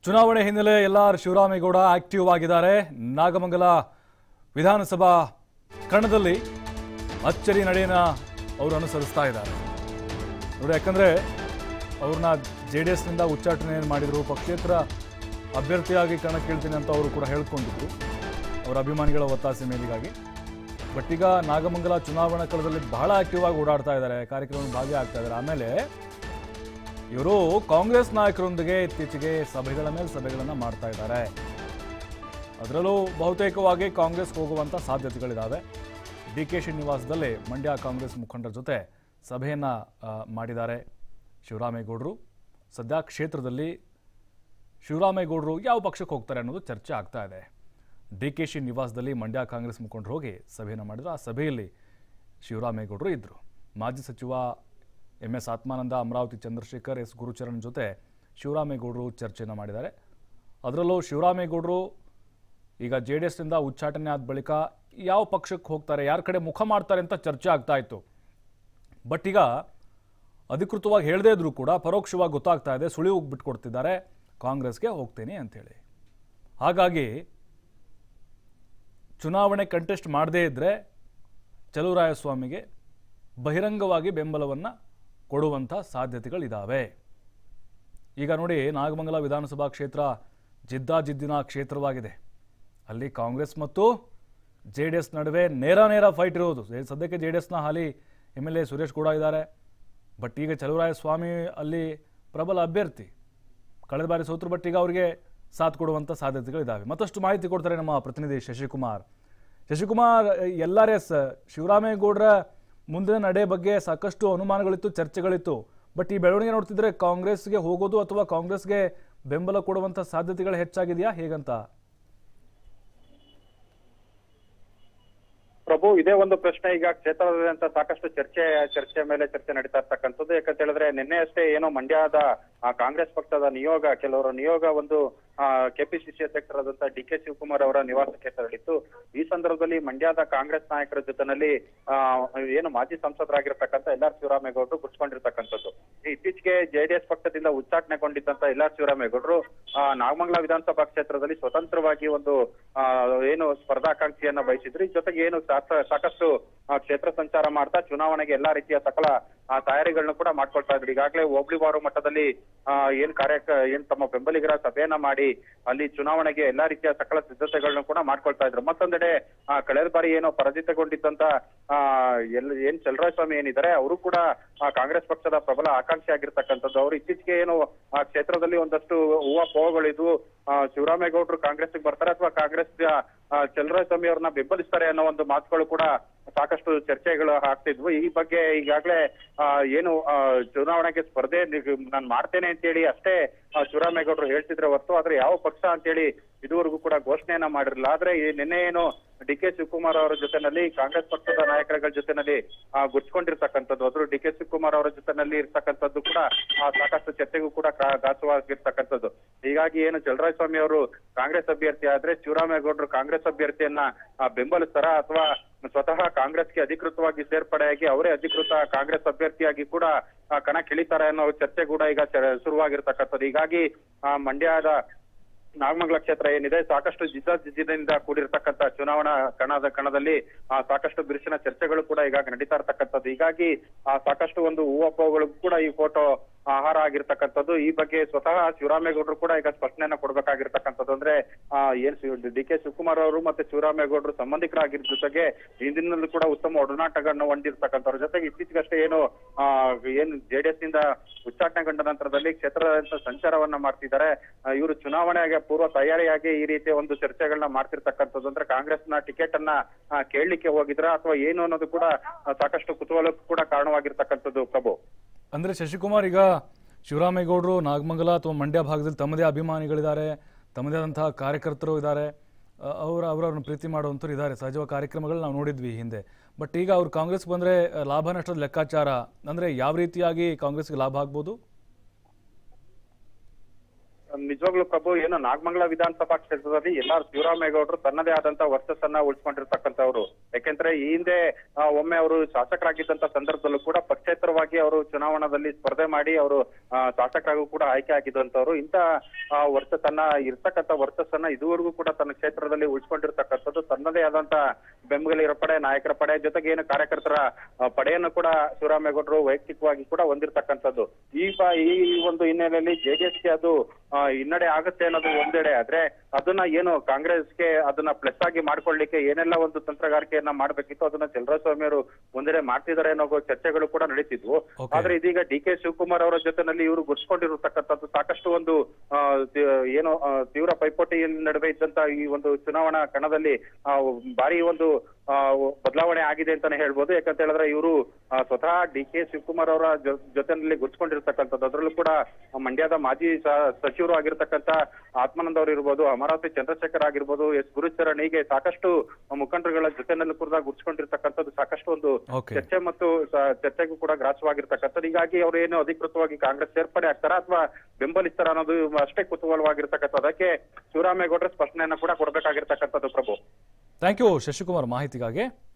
ಚುನಾವಣೆ ಹಿನ್ನೆಲೆ L R Shivaramegowda active ಆಗಿದ್ದಾರೆ ನಾಗಮಂಗಲ ವಿಧಾನಸಭಾ ಕಣದಲ್ಲಿ ಅಚ್ಚರಿ ನಡೆಯನ್ನ ಅವರು ಅನುಸರಿಸ್ತಾ ಇದ್ದಾರೆ ನೋಡಿ ಯಾಕಂದ್ರೆ ಅವ್ರನ್ನ ಜೆ ಡಿ ಎಸ್ನಿಂದ ಉಚ್ಚಾಟನೆ ಮಾಡಿದ್ರು ಪಕ್ಷೇತರ ಅಭ್ಯರ್ಥಿಯಾಗಿ ಕಣಕ್ಕಿಳ್ತೀನಿ ಅಂತ ಅವರು ಕೂಡ ಹೇಳ್ಕೊಂಡಿದ್ರು ಅವರ ಅಭಿಮಾನಿಗಳ ಒತ್ತಾಸೆ ಮೇಲಿಗಾಗಿ ಬಟ್ ಈಗ ನಾಗಮಂಗಲ ಚುನಾವಣಾ ಕಳದಲ್ಲಿ ಬಹಳ ಆಕ್ಟಿವ್ ಆಗಿ ಓಡಾಡ್ತಾ ಇದ್ದಾರೆ ಕಾರ್ಯಕ್ರಮದಲ್ಲಿ ಭಾಗಿಯಾಗ್ತಾ ಇದ್ದಾರೆ ಆಮೇಲೆ ಇವರು ಕಾಂಗ್ರೆಸ್ ನಾಯಕರೊಂದಿಗೆ ಇತ್ತೀಚೆಗೆ ಸಭೆಗಳ ಮೇಲೆ ಸಭೆಗಳನ್ನು ಮಾಡ್ತಾ ಇದ್ದಾರೆ ಅದರಲ್ಲೂ ಬಹುತೇಕವಾಗಿ ಕಾಂಗ್ರೆಸ್ ಹೋಗುವಂಥ ಸಾಧ್ಯತೆಗಳಿದ್ದಾವೆ ಡಿ ಕೆ ಶ್ರೀನಿವಾಸದಲ್ಲಿ ಮಂಡ್ಯ ಕಾಂಗ್ರೆಸ್ ಮುಖಂಡರ ಜೊತೆ ಸಭೆಯನ್ನು ಮಾಡಿದ್ದಾರೆ ಶಿವರಾಮೇಗೌಡರು ಸದ್ಯ ಕ್ಷೇತ್ರದಲ್ಲಿ ಶಿವರಾಮೇಗೌಡರು ಯಾವ ಪಕ್ಷಕ್ಕೆ ಹೋಗ್ತಾರೆ ಅನ್ನೋದು ಚರ್ಚೆ ಆಗ್ತಾ ಇದೆ ಡಿ ಕೆ ಶಿ ನಿವಾಸದಲ್ಲಿ ಮಂಡ್ಯ ಕಾಂಗ್ರೆಸ್ ಮುಖಂಡರು ಹೋಗಿ ಸಭೆಯನ್ನು ಮಾಡಿದ್ರು ಆ ಸಭೆಯಲ್ಲಿ ಶಿವರಾಮೇಗೌಡರು ಇದ್ದರು ಮಾಜಿ ಸಚಿವ M S Athmananda Amaravathi Chandrashekar S Gurucharan ಜೊತೆ ಶಿವರಾಮೇಗೌಡರು ಚರ್ಚೆಯನ್ನು ಮಾಡಿದ್ದಾರೆ ಅದರಲ್ಲೂ ಶಿವರಾಮೇಗೌಡರು ಈಗ ಜೆ ಡಿ ಎಸ್ನಿಂದ ಉಚ್ಚಾಟನೆ ಆದ ಬಳಿಕ ಯಾವ ಪಕ್ಷಕ್ಕೆ ಹೋಗ್ತಾರೆ ಯಾರ ಕಡೆ ಮುಖ ಮಾಡ್ತಾರೆ ಅಂತ ಚರ್ಚೆ ಆಗ್ತಾ ಇತ್ತು ಬಟ್ ಈಗ ಅಧಿಕೃತವಾಗಿ ಹೇಳದೇ ಇದ್ರೂ ಕೂಡ ಪರೋಕ್ಷವಾಗಿ ಗೊತ್ತಾಗ್ತಾ ಇದೆ ಸುಳಿವು ಬಿಟ್ಕೊಡ್ತಿದ್ದಾರೆ ಕಾಂಗ್ರೆಸ್ಗೆ ಹೋಗ್ತೇನೆ ಅಂತೇಳಿ ಹಾಗಾಗಿ ಚುನಾವಣೆ ಕಂಟೆಸ್ಟ್ ಮಾಡದೇ ಇದ್ದರೆ ಚಲುವರಾಯಸ್ವಾಮಿಗೆ ಬಹಿರಂಗವಾಗಿ ಬೆಂಬಲವನ್ನು ಕೊಡುವಂಥ ಸಾಧ್ಯತೆಗಳಿದ್ದಾವೆ ಈಗ ನೋಡಿ ನಾಗಮಂಗಲ ವಿಧಾನಸಭಾ ಕ್ಷೇತ್ರ ಜಿದ್ದಾಜಿದ್ದಿನ ಕ್ಷೇತ್ರವಾಗಿದೆ ಅಲ್ಲಿ ಕಾಂಗ್ರೆಸ್ ಮತ್ತು ಜೆ ಡಿ ಎಸ್ ನಡುವೆ ನೇರ ನೇರ ಫೈಟ್ ಇರೋದು ಸೇ- ಸದ್ಯಕ್ಕೆ ಜೆ ಡಿ ಎಸ್ನ ಹಾಲಿ ಎಮ್ ಎಲ್ ಎ ಸುರೇಶ್ ಕೂಡ ಇದ್ದಾರೆ ಬಟ್ ಈಗ ಚಲುವರಾಯಸ್ವಾಮಿ ಅಲ್ಲಿ ಪ್ರಬಲ ಅಭ್ಯರ್ಥಿ ಕಳೆದ ಬಾರಿ ಸೋತರು ಬಟ್ ಈಗ ಅವರಿಗೆ ಸಾಥ್ ಕೊಡುವಂಥ ಸಾಧ್ಯತೆಗಳಿದ್ದಾವೆ ಮತ್ತಷ್ಟು ಮಾಹಿತಿ ಕೊಡ್ತಾರೆ ನಮ್ಮ ಪ್ರತಿನಿಧಿ Shashikumar Shashikumar L R S ಶಿವರಾಮೇಗೌಡರ ಮುಂದಿನ ನಡೆ ಬಗ್ಗೆ ಸಾಕಷ್ಟು ಅನುಮಾನಗಳಿತ್ತು ಚರ್ಚೆಗಳಿತ್ತು ಬಟ್ ಈ ಬೆಳವಣಿಗೆ ನೋಡ್ತಿದ್ರೆ ಕಾಂಗ್ರೆಸ್ಗೆ ಹೋಗೋದು ಅಥವಾ ಕಾಂಗ್ರೆಸ್ಗೆ ಬೆಂಬಲ ಕೊಡುವಂಥ ಸಾಧ್ಯತೆಗಳು ಹೆಚ್ಚಾಗಿದೆಯಾ ಹೇಗಂತ ಪ್ರಭು ಇದೇ ಒಂದು ಪ್ರಶ್ನೆ ಈಗ ಕ್ಷೇತ್ರದಾದ್ಯಂತ ಸಾಕಷ್ಟು ಚರ್ಚೆ ಚರ್ಚೆ ಮೇಲೆ ಚರ್ಚೆ ನಡೀತಾ ಇರ್ತಕ್ಕಂಥದ್ದು ಯಾಕಂತ ಹೇಳಿದ್ರೆ ನಿನ್ನೆ ಅಷ್ಟೇ ಏನೋ ಮಂಡ್ಯದ ಆ, ಕಾಂಗ್ರೆಸ್ ಪಕ್ಷದ ನಿಯೋಗ ಕೆಲವರ ನಿಯೋಗ ಒಂದು ಕೆಪಿಸಿಸಿ ಅಧ್ಯಕ್ಷರಾದಂತ ಡಿ ಕೆ ಶಿವಕುಮಾರ್ ಅವರ ನಿವಾಸಕ್ಕೆ ತೆರಳಿತ್ತು ಈ ಸಂದರ್ಭದಲ್ಲಿ ಮಂಡ್ಯದ ಕಾಂಗ್ರೆಸ್ ನಾಯಕರ ಜೊತೆನಲ್ಲಿ ಆ, ಏನು ಮಾಜಿ ಸಂಸದರಾಗಿರ್ತಕ್ಕಂಥ ಎಲ್ ಆರ್ ಶಿವರಾಮೇಗೌಡರು ಗುರ್ಸ್ಕೊಂಡಿರ್ತಕ್ಕಂಥದ್ದು ಈ ಇತ್ತೀಚೆಗೆ ಜೆಡಿಎಸ್ ಪಕ್ಷದಿಂದ ಉಚ್ಚಾಟನೆಗೊಂಡಿದ್ದಂತ ಎಲ್ ಆರ್ ಶಿವರಾಮೇಗೌಡರು ಆ, ನಾಗಮಂಗಲ ವಿಧಾನಸಭಾ ಕ್ಷೇತ್ರದಲ್ಲಿ ಸ್ವತಂತ್ರವಾಗಿ ಒಂದು ಆ, ಏನು ಸ್ಪರ್ಧಾಕಾಂಕ್ಷಿಯನ್ನ ಬಯಸಿದ್ರು ಈ ಜೊತೆಗೆ ಏನು ಸಾಕ- ಸಾಕಷ್ಟು ಆ, ಕ್ಷೇತ್ರ ಸಂಚಾರ ಮಾಡ್ತಾ ಚುನಾವಣೆಗೆ ಎಲ್ಲಾ ರೀತಿಯ ಸಕಲ ಆ, ತಯಾರಿಗಳನ್ನ ಕೂಡ ಮಾಡ್ಕೊಳ್ತಾ ಇದ್ರು ಈಗಾಗಲೇ ಹೋಬಳಿ ವಾರು ಮಟ್ಟದಲ್ಲಿ ಆ, ಏನ್ ಕಾರ್ಯ ಏನ್ ತಮ್ಮ ಬೆಂಬಲಿಗರ ಸಭೆಯನ್ನ ಮಾಡಿ ಅಲ್ಲಿ ಚುನಾವಣೆಗೆ ಎಲ್ಲಾ ರೀತಿಯ ಸಕಲ ಸಿದ್ಧತೆಗಳನ್ನ ಕೂಡ ಮಾಡ್ಕೊಳ್ತಾ ಇದ್ರು ಮತ್ತೊಂದೆಡೆ ಆ, ಕಳೆದ ಬಾರಿ ಏನೋ ಪರಾಜಿತಗೊಂಡಿದ್ದಂತ ಆ ಎಲ್ ಏನ್ ಚಲರಾಯಸ್ವಾಮಿ ಏನಿದ್ದಾರೆ ಅವರು ಕೂಡ ಆ, ಕಾಂಗ್ರೆಸ್ ಪಕ್ಷದ ಪ್ರಬಲ ಆಕಾಂಕ್ಷಿ ಆಗಿರ್ತಕ್ಕಂಥದ್ದು ಅವರು ಇತ್ತೀಚೆಗೆ ಏನು ಆ ಕ್ಷೇತ್ರದಲ್ಲಿ ಒಂದಷ್ಟು ಹೂವ ಪೋಗಳಿದ್ವು ಆ, ಶಿವರಾಮೇಗೌಡರು ಕಾಂಗ್ರೆಸ್ಗೆ ಬರ್ತಾರೆ ಅಥವಾ ಕಾಂಗ್ರೆಸ್ ಚಲರಾಯಸ್ವಾಮಿ ಅವ್ರನ್ನ ಬೆಂಬಲಿಸ್ತಾರೆ ಅನ್ನೋ ಒಂದು ಮಾತುಗಳು ಕೂಡ ಸಾಕಷ್ಟು ಚರ್ಚೆಗಳು ಆಗ್ತಿದ್ವು ಈ ಬಗ್ಗೆ ಈಗಾಗಲೇ ಆ, ಏನು ಆ, ಚುನಾವಣೆಗೆ ಸ್ಪರ್ಧೆ ನಾನು ಮಾಡ್ತೇನೆ ಅಂತೇಳಿ ಅಷ್ಟೇ ಆ, ಶಿವರಾಮೇಗೌಡರು ಹೇಳ್ತಿದ್ರೆ ಹೊರತು ಆದ್ರೆ ಯಾವ ಪಕ್ಷ ಅಂತೇಳಿ ಇದುವರೆಗೂ ಕೂಡ ಘೋಷಣೆಯನ್ನ ಮಾಡಿರಲಿಲ್ಲ ಆದ್ರೆ ಈ ನಿನ್ನೆ ಏನು ಡಿ ಕೆ ಶಿವಕುಮಾರ್ ಅವರ ಜೊತೆನಲ್ಲಿ ಕಾಂಗ್ರೆಸ್ ಪಕ್ಷದ ನಾಯಕರುಗಳ ಜೊತೆನಲ್ಲಿ ಆ, ಗುರ್ಸ್ಕೊಂಡಿರ್ತಕ್ಕಂಥದ್ದು ಅದ್ರ ಡಿ ಕೆ ಶಿವಕುಮಾರ್ ಅವರ ಜೊತೆನಲ್ಲಿ ಇರ್ತಕ್ಕಂಥದ್ದು ಕೂಡ ಆ, ಸಾಕಷ್ಟು ಚರ್ಚೆಗೂ ಕೂಡ ಕಾ- ದಾಸವಾಗಿರ್ತಕ್ಕಂಥದ್ದು ಹೀಗಾಗಿ ಏನು ಚಲರಾಯಸ್ವಾಮಿ ಅವರು ಕಾಂಗ್ರೆಸ್ ಅಭ್ಯರ್ಥಿ ಆದ್ರೆ ಶಿವರಾಮೇಗೌಡರು ಕಾಂಗ್ರೆಸ್ ಅಭ್ಯರ್ಥಿಯನ್ನ ಆ, ಬೆಂಬಲಿಸ್ತಾರ ಅಥವಾ ಸ್ವತಃ ಕಾಂಗ್ರೆಸ್ಗೆ ಅಧಿಕೃತವಾಗಿ ಸೇರ್ಪಡೆಯಾಗಿ ಅವರೇ ಅಧಿಕೃತ ಕಾಂಗ್ರೆಸ್ ಅಭ್ಯರ್ಥಿಯಾಗಿ ಕೂಡ ಆ, ಕಣಕ್ಕಿಳಿತಾರೆ ಅನ್ನೋ ಚರ್ಚೆ ಕೂಡ ಈಗ ಚ- ಶುರುವಾಗಿರ್ತಕ್ಕಂಥದ್ದು ಹೀಗಾಗಿ ಆ, ಮಂಡ್ಯದ ನಾಗಮಂಗಲ ಕ್ಷೇತ್ರ ಏನಿದೆ ಸಾಕಷ್ಟು ಜಿದ್ದಾಜಿದ್ದಿನಿಂದ ಕೂಡಿರ್ತಕ್ಕಂಥ ಚುನಾವಣಾ ಕಣದ ಕಣದಲ್ಲಿ ಆ, ಸಾಕಷ್ಟು ಬಿರುಸಿನ ಚರ್ಚೆಗಳು ಕೂಡ ಈಗ ನಡೀತಾ ಇರ್ತಕ್ಕಂಥದ್ದು ಹೀಗಾಗಿ ಆ, ಸಾಕಷ್ಟು ಒಂದು ಹೂವಪ್ಪಗಳು ಕೂಡ ಈ ಫೋಟೋ ಆಹಾರ ಆಗಿರ್ತಕ್ಕಂಥದ್ದು ಈ ಬಗ್ಗೆ ಸ್ವತಃ ಶಿವರಾಮೇಗೌಡರು ಕೂಡ ಈಗ ಸ್ಪಷ್ಟನೆಯನ್ನ ಕೊಡ್ಬೇಕಾಗಿರ್ತಕ್ಕಂಥದ್ದು ಅಂದ್ರೆ ಆ, ಏನ್ ಡಿ ಕೆ ಶಿವಕುಮಾರ್ ಅವರು ಮತ್ತೆ ಶಿವರಾಮೇಗೌಡರು ಸಂಬಂಧಿಕರಾಗಿರೋ ಜೊತೆಗೆ ಹಿಂದಿನಲ್ಲೂ ಕೂಡ ಉತ್ತಮ ಒಡನಾಟಗಳನ್ನ ಹೊಂದಿರ್ತಕ್ಕಂಥವ್ರ ಜೊತೆಗೆ ಇತ್ತೀಚೆಗಷ್ಟೇ ಏನು ಆ, ಏನು ಜೆಡಿಎಸ್ ನಿಂದ ಉಚ್ಚಾಟನೆಗೊಂಡ ನಂತರದಲ್ಲಿ ಕ್ಷೇತ್ರದಾದ್ಯಂತ ಸಂಚಾರವನ್ನ ಮಾಡ್ತಿದ್ದಾರೆ ಇವರು ಚುನಾವಣೆಗೆ ಪೂರ್ವ ತಯಾರಿಯಾಗಿ ಈ ರೀತಿಯ ಒಂದು ಚರ್ಚೆಗಳನ್ನ ಮಾಡ್ತಿರ್ತಕ್ಕಂಥದ್ದು ಅಂದ್ರೆ ಕಾಂಗ್ರೆಸ್ನ ಟಿಕೆಟ್ ಅನ್ನ ಆ, ಕೇಳಲಿಕ್ಕೆ ಹೋಗಿದ್ರ ಅಥವಾ ಏನು ಅನ್ನೋದು ಕೂಡ ಆ, ಸಾಕಷ್ಟು ಕುತೂಹಲಕ್ಕೂ ಕೂಡ ಕಾರಣವಾಗಿರ್ತಕ್ಕಂಥದ್ದು ಪ್ರಭು ಅಂದರೆ ಶಶಿಕುಮಾರ್ ಈಗ ಶಿವರಾಮೇಗೌಡರು ನಾಗಮಂಗಲ ಅಥವಾ ಮಂಡ್ಯ ಭಾಗದಲ್ಲಿ ತಮ್ಮದೇ ಅಭಿಮಾನಿಗಳಿದ್ದಾರೆ ತಮ್ಮದೇ ಆದಂತಹ ಕಾರ್ಯಕರ್ತರು ಇದ್ದಾರೆ ಅ, ಅವರ ಅವರವ್ರನ್ನ ಪ್ರೀತಿ ಮಾಡುವಂಥವ್ರು ಇದ್ದಾರೆ ಸಹಜವ ಕಾರ್ಯಕ್ರಮಗಳು ನಾವು ನೋಡಿದ್ವಿ ಈ ಹಿಂದೆ ಬಟ್ ಈಗ ಅವ್ರು ಕಾಂಗ್ರೆಸ್ ಬಂದರೆ ಲಾಭ ನಷ್ಟದ ಲೆಕ್ಕಾಚಾರ ಅಂದರೆ ಯಾವ ರೀತಿಯಾಗಿ ಕಾಂಗ್ರೆಸ್ಗೆ ಲಾಭ ಆಗ್ಬೋದು ನಿಜವಾಗ್ಲೂ ಪ್ರಭು ಏನು ನಾಗಮಂಗಲ ವಿಧಾನಸಭಾ ಕ್ಷೇತ್ರದಲ್ಲಿ ಎಲ್ಲ ಶಿವರಾಮೇಗೌಡರು ತನ್ನದೇ ಆದಂತ ವರ್ಚಸ್ಸನ್ನ ಉಳಿಸ್ಕೊಂಡಿರ್ತಕ್ಕಂಥವ್ರು ಯಾಕೆಂದ್ರೆ ಈ ಹಿಂದೆ ಆ, ಒಮ್ಮೆ ಅವರು ಶಾಸಕರಾಗಿದ್ದಂತ ಸಂದರ್ಭದಲ್ಲೂ ಕೂಡ ಪಕ್ಷೇತರವಾಗಿ ಅವರು ಚುನಾವಣಾದಲ್ಲಿ ಸ್ಪರ್ಧೆ ಮಾಡಿ ಅವರು ಆ, ಶಾಸಕರಾಗೂ ಕೂಡ ಆಯ್ಕೆ ಆಗಿದ್ದಂತವ್ರು ಇಂತ ಆ, ವರ್ಷ ತನ್ನ ಇರ್ತಕ್ಕಂಥ ವರ್ಚಸ್ಸನ್ನ ಇದುವರೆಗೂ ಕೂಡ ತನ್ನ ಕ್ಷೇತ್ರದಲ್ಲಿ ಉಳಿಸ್ಕೊಂಡಿರ್ತಕ್ಕಂಥದ್ದು ತನ್ನದೇ ಆದಂತ ಬೆಂಬಲಿಗರ ಪಡೆ ನಾಯಕರ ಪಡೆ ಜೊತೆಗೆ ಏನು ಕಾರ್ಯಕರ್ತರ ಆ, ಪಡೆಯನ್ನು ಕೂಡ ಶಿವರಾಮೇಗೌಡರು ವೈಯಕ್ತಿಕವಾಗಿ ಕೂಡ ಹೊಂದಿರತಕ್ಕಂಥದ್ದು ಈ ಬ- ಈ ಒಂದು ಹಿನ್ನೆಲೆಯಲ್ಲಿ ಜೆಡಿಎಸ್ಗೆ ಅದು ಆ, ಹಿನ್ನಡೆ ಆಗುತ್ತೆ ಅನ್ನೋದು ಒಂದೆಡೆ ಆದ್ರೆ ಅದನ್ನ ಏನು ಕಾಂಗ್ರೆಸ್ಗೆ ಅದನ್ನ ಪ್ಲಸ್ ಆಗಿ ಮಾಡ್ಕೊಳ್ಳಿಕ್ಕೆ ಏನೆಲ್ಲ ಒಂದು ತಂತ್ರಗಾರಿಕೆಯನ್ನ ಮಾಡ್ಬೇಕಿತ್ತು ಅದನ್ನ ಚಲರಾಸ್ವಾಮಿ ಅವರು ಒಂದೆಡೆ ಮಾಡ್ತಿದ್ದಾರೆ ಅನ್ನೋ ಚರ್ಚೆಗಳು ಕೂಡ ನಡೀತಿದ್ವು Okay. ಆದ್ರೆ ಇದೀಗ ಡಿ ಕೆ ಶಿವಕುಮಾರ್ ಅವರ ಜೊತೆನಲ್ಲಿ ಇವರು ಗುರ್ಸ್ಕೊಂಡಿರತಕ್ಕಂಥದ್ದು ಸಾಕಷ್ಟು ಒಂದು ಆ, ತಿ- ಏನು ಆ, ತೀವ್ರ ಪೈಪೋಟಿ ನಡುವೆ ಇದ್ದಂತ ಈ ಒಂದು ಚುನಾವಣಾ ಕಣದಲ್ಲಿ ಆ, ಭಾರಿ ಒಂದು ಆ, ಬದಲಾವಣೆ ಆಗಿದೆ ಅಂತಾನೆ ಹೇಳ್ಬೋದು ಯಾಕಂತ ಹೇಳಿದ್ರೆ ಇವರು ಸ್ವತಃ ಡಿ ಕೆ ಶಿವಕುಮಾರ್ ಅವರ ಜೊ- ಜೊತೆನಲ್ಲಿ ಗುರ್ಸ್ಕೊಂಡಿರ್ತಕ್ಕಂಥದ್ದು ಅದರಲ್ಲೂ ಕೂಡ ಮಂಡ್ಯದ ಮಾಜಿ ಸ- ಸಚಿವರು ಆಗಿರ್ತಕ್ಕಂಥ ಆತ್ಮಾನಂದ್ ಅವರು ಇರ್ಬೋದು ಅಮರಾವತಿ ಚಂದ್ರಶೇಖರ್ ಆಗಿರ್ಬೋದು ಎಸ್ ಗುರುಚರಣ್ ಹೀಗೆ ಸಾಕಷ್ಟು ಮುಖಂಡರುಗಳ ಜೊತೆನಲ್ಲಿ ಕೂಡ ಗುರ್ಸ್ಕೊಂಡಿರ್ತಕ್ಕಂಥದ್ದು ಸಾಕಷ್ಟು ಒಂದು Okay. ಚರ್ಚೆ ಮತ್ತು ಸ- ಚರ್ಚೆಗೂ ಕೂಡ ಗ್ರಾಸವಾಗಿರ್ತಕ್ಕಂಥದ್ದು ಹೀಗಾಗಿ ಅವರು ಏನು ಅಧಿಕೃತವಾಗಿ ಕಾಂಗ್ರೆಸ್ ಸೇರ್ಪಡೆ ಆಗ್ತಾರ ಅಥವಾ ಬೆಂಬಲಿಸ್ತಾರ ಅನ್ನೋದು ಅಷ್ಟೇ ಕುತೂಹಲವಾಗಿರ್ತಕ್ಕಂಥದ್ದು ಅದಕ್ಕೆ ಶಿವರಾಮೇಗೌಡರ ಸ್ಪಷ್ಟನೆಯನ್ನ ಕೂಡ ಕೊಡಬೇಕಾಗಿರ್ತಕ್ಕಂಥದ್ದು ಪ್ರಭು ಥ್ಯಾಂಕ್ ಯು ಶಶಿಕುಮಾರ್ ಮಾಹಿತಿಗಾಗಿ